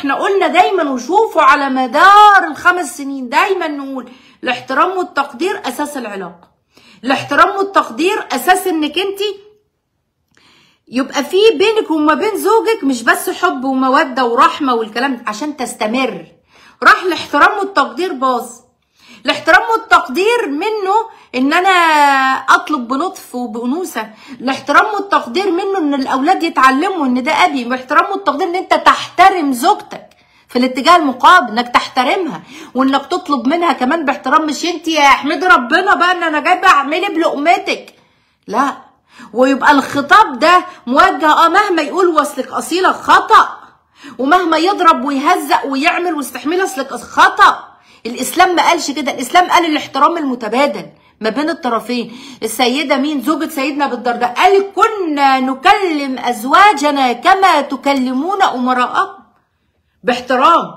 احنا قلنا دايما وشوفوا على مدار الخمس سنين دايما نقول الاحترام والتقدير اساس العلاقه الاحترام والتقدير اساس انك انت يبقى في بينك وما بين زوجك مش بس حب وموده ورحمه والكلام ده عشان تستمر راح الاحترام والتقدير باظ الاحترام والتقدير منه ان انا اطلب بلطف وبانوثه الاحترام والتقدير منه ان الاولاد يتعلموا ان ده ابي الاحترام والتقدير ان انت تحترم زوجتك في الاتجاه المقابل انك تحترمها وانك تطلب منها كمان باحترام مش انت يا احمدي ربنا بقى ان انا جايبه اعملي بلقمتك لا ويبقى الخطاب ده موجه اه مهما يقول وصلك اصيله خطأ ومهما يضرب ويهزق ويعمل واستحمل اصلك خطأ الاسلام ما قالش كده الاسلام قال الاحترام المتبادل ما بين الطرفين السيدة مين زوجة سيدنا بالدرداء قال كنا نكلم أزواجنا كما تكلمون أمراءكم باحترام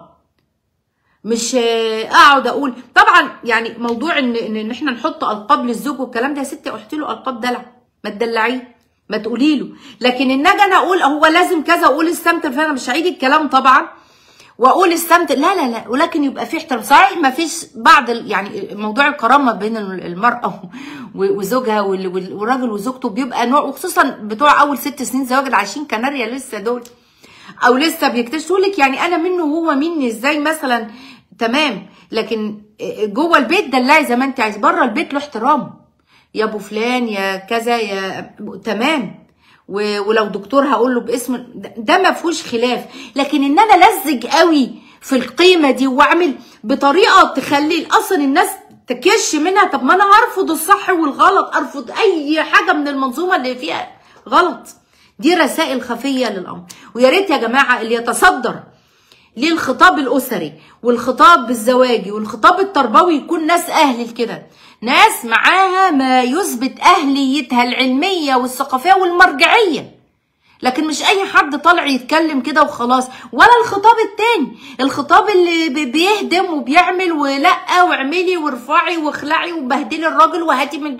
مش اقعد اقول طبعا يعني موضوع ان ان احنا نحط القاب للزوج والكلام ده يا ستي قلت له القاب دلع ما تدلعيه ما تقولي له لكن ان اجي انا اقول هو لازم كذا واقول استمتع فانا مش هعيد الكلام طبعا واقول استمتع لا لا لا ولكن يبقى في احترام صحيح ما فيش بعض يعني موضوع الكرامه بين المراه وزوجها والراجل وزوجته بيبقى نوع وخصوصا بتوع اول ست سنين زواج عايشين كناريا لسه دول او لسه بيكتشفوا لك يعني انا منه وهو مني ازاي مثلا تمام لكن جوه البيت دلعي زي ما انت عايز بره البيت له احترام يا ابو فلان يا كذا يا تمام ولو دكتور هقول له باسم ده ما فيهوش خلاف لكن ان انا لزج قوي في القيمه دي واعمل بطريقه تخلي اصلا الناس تكش منها طب ما انا ارفض الصح والغلط ارفض اي حاجه من المنظومه اللي فيها غلط دي رسائل خفيه للامر ويا ريت يا جماعه اللي يتصدر للخطاب الاسري والخطاب الزواجي والخطاب التربوي يكون ناس اهل كده ناس معاها ما يثبت اهليتها العلميه والثقافيه والمرجعيه لكن مش اي حد طالع يتكلم كده وخلاص ولا الخطاب التاني الخطاب اللي بيهدم وبيعمل ولا واعملي وارفعي واخلعي وبهدلي الراجل وهاتي من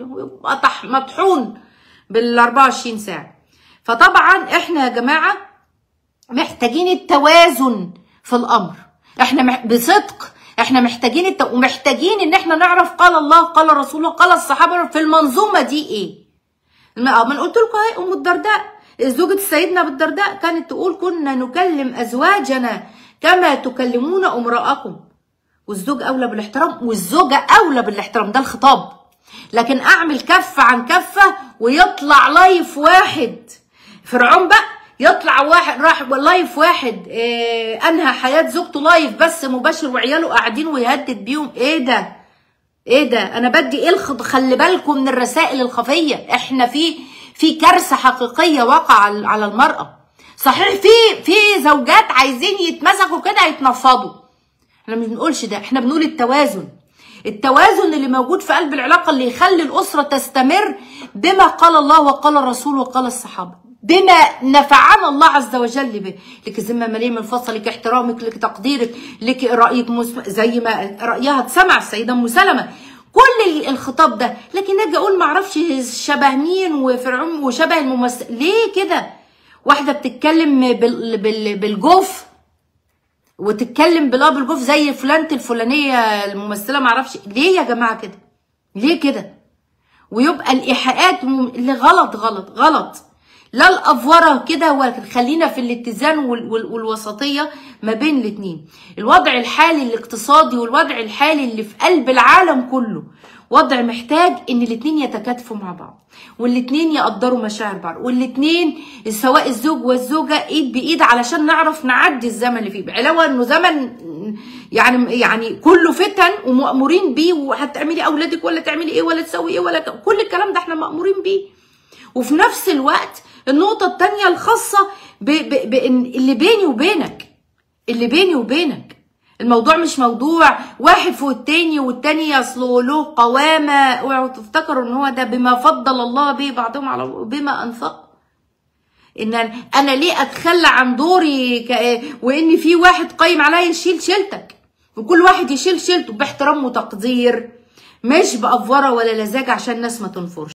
مطحون بال 24 ساعه فطبعا احنا يا جماعه محتاجين التوازن في الامر احنا بصدق احنا محتاجين الت... ومحتاجين ان احنا نعرف قال الله قال رسوله قال الصحابه في المنظومه دي ايه ما من قلت لكم اهي ام الدرداء زوجة سيدنا بالدرداء كانت تقول كنا نكلم ازواجنا كما تكلمون امراءكم والزوج اولى بالاحترام والزوجه اولى بالاحترام ده الخطاب لكن اعمل كفه عن كفه ويطلع لايف واحد فرعون بقى يطلع واحد راح لايف واحد إيه انهى حياه زوجته لايف بس مباشر وعياله قاعدين ويهدد بيهم ايه ده ايه ده انا بدي ايه الخط خلي بالكم من الرسائل الخفيه احنا في في كارثه حقيقيه وقع على المراه صحيح في في زوجات عايزين يتمسكوا كده يتنفضوا احنا مش بنقولش ده احنا بنقول التوازن التوازن اللي موجود في قلب العلاقه اللي يخلي الاسره تستمر بما قال الله وقال الرسول وقال الصحابه بما نفعنا الله عز وجل به لك ذمه مليء من الفصل لك احترامك لك تقديرك لك رايك مسم... زي ما رايها اتسمع السيده ام سلمه كل الخطاب ده لكن اجي اقول ما اعرفش شبه مين وفرعون وشبه الممثل ليه كده واحده بتتكلم بال... بال... بالجوف وتتكلم بلا بالجوف زي فلانه الفلانيه الممثله ما اعرفش ليه يا جماعه كده ليه كده ويبقى الايحاءات اللي غلط غلط غلط لا الافوره كده وخلينا في الاتزان والوسطيه ما بين الاثنين الوضع الحالي الاقتصادي والوضع الحالي اللي في قلب العالم كله وضع محتاج ان الاثنين يتكاتفوا مع بعض والاثنين يقدروا مشاعر بعض والاثنين سواء الزوج والزوجه ايد بايد علشان نعرف نعدي الزمن اللي فيه علاوه انه زمن يعني يعني كله فتن ومأمورين بيه وهتعملي اولادك ولا تعملي ايه ولا تسوي ايه ولا كل الكلام ده احنا مأمورين بيه وفي نفس الوقت النقطة التانية الخاصة ب ب ب اللي بيني وبينك اللي بيني وبينك الموضوع مش موضوع واحد فوق التاني والتاني اصله له قوامة اوعوا تفتكروا ان هو ده بما فضل الله به بعضهم على بما انفق ان انا ليه اتخلى عن دوري ك... وان في واحد قايم عليا يشيل شيلتك وكل واحد يشيل شيلته باحترام وتقدير مش بأفورة ولا لزاجة عشان الناس ما تنفرش